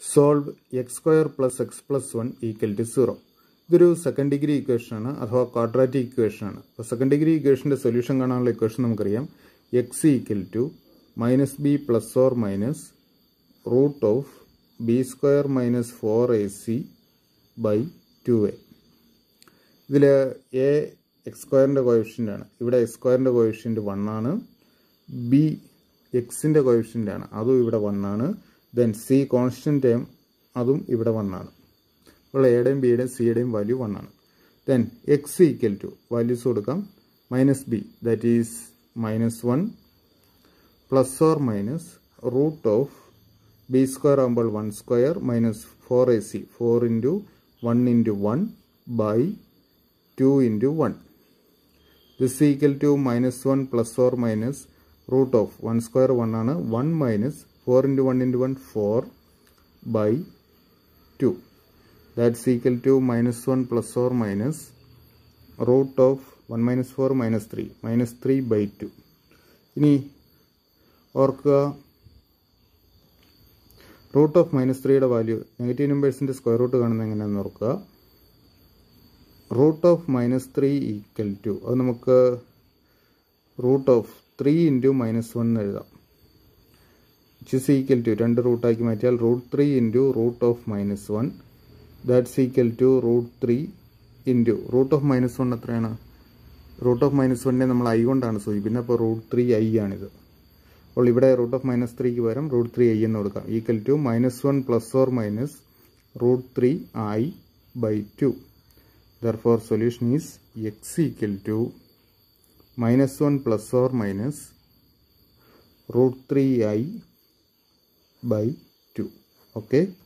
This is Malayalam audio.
solve x square plus x plus one equal to zero ഇതൊരു സെക്കൻഡ് ഡിഗ്രി ഇക്വേഷൻ ആണ് അഥവാ ക്വാഡ്രാറ്റിക് ഇക്വേഷൻ ആണ് അപ്പോൾ സെക്കൻഡ് ഡിഗ്രി ഇക്വേഷൻ്റെ സൊല്യൂഷൻ കാണാനുള്ള ഇക്വേഷൻ നമുക്കറിയാം x equal to minus b plus or minus root of b square minus four a c by two a ഇതിൽ എ എക്സ് സ്ക്വയറിൻ്റെ കോയഫിഷ്യൻ്റ് ആണ് ഇവിടെ എക്സ് സ്ക്വയറിൻ്റെ കോയഫിഷ്യൻ്റ് വൺ ആണ് ബി എക്സിൻ്റെ കോയഫിഷ്യൻ്റ് ആണ് അതും ഇവിടെ വൺ ആണ് ദെൻ സി കോൺസ്റ്റൻറ്റ് ടേം അതും ഇവിടെ വൺ ആണ് അപ്പോൾ എയുടെയും ബിയുടെയും സിയുടെയും വാല്യൂ വൺ ആണ് then x equal to values കൊടുക്കാം minus b that is minus one plus or minus root of b square ആകുമ്പോൾ one square minus four a c four into one into one by two into one this equal to minus one plus or minus root of one square one ആണ് one minus four into one into one four by two that's equal to minus one plus or minus root of one minus four minus three minus three by two ഇനി ഓർക്കുക റൂട്ട് ഓഫ് മൈനസ് ത്രീയുടെ വാല്യൂ നെഗറ്റീവ് നമ്പേഴ്സിൻ്റെ സ്ക്വയർ റൂട്ട് കാണുന്നത് എങ്ങനെയാണെന്ന് ഓർക്കുക root of minus three equal to അത് നമുക്ക് root of three into minus one എന്ന് എഴുതാം വിച്ച് ഇസ് ഈക്വൽ ടു രണ്ട് റൂട്ടാക്കി മാറ്റിയാൽ root three into root of minus one that's equal to root three into root of minus one എത്രയാണ് റൂട്ട് ഓഫ് മൈനസ് വണ്ണിനെ നമ്മൾ ഐ കൊണ്ടാണ് സൂചിപ്പിക്കുന്നത് അപ്പോൾ റൂട്ട് ത്രീ ഐ ആണിത് അപ്പോൾ ഇവിടെ റൂട്ട് ഓഫ് മൈനസ് ത്രീക്ക് പകരം റൂട്ട് ത്രീ ഐ എന്ന് കൊടുക്കാം equal to minus one plus or minus root three i by two therefore solution is x equal to minus one plus or minus root three i by 2 okay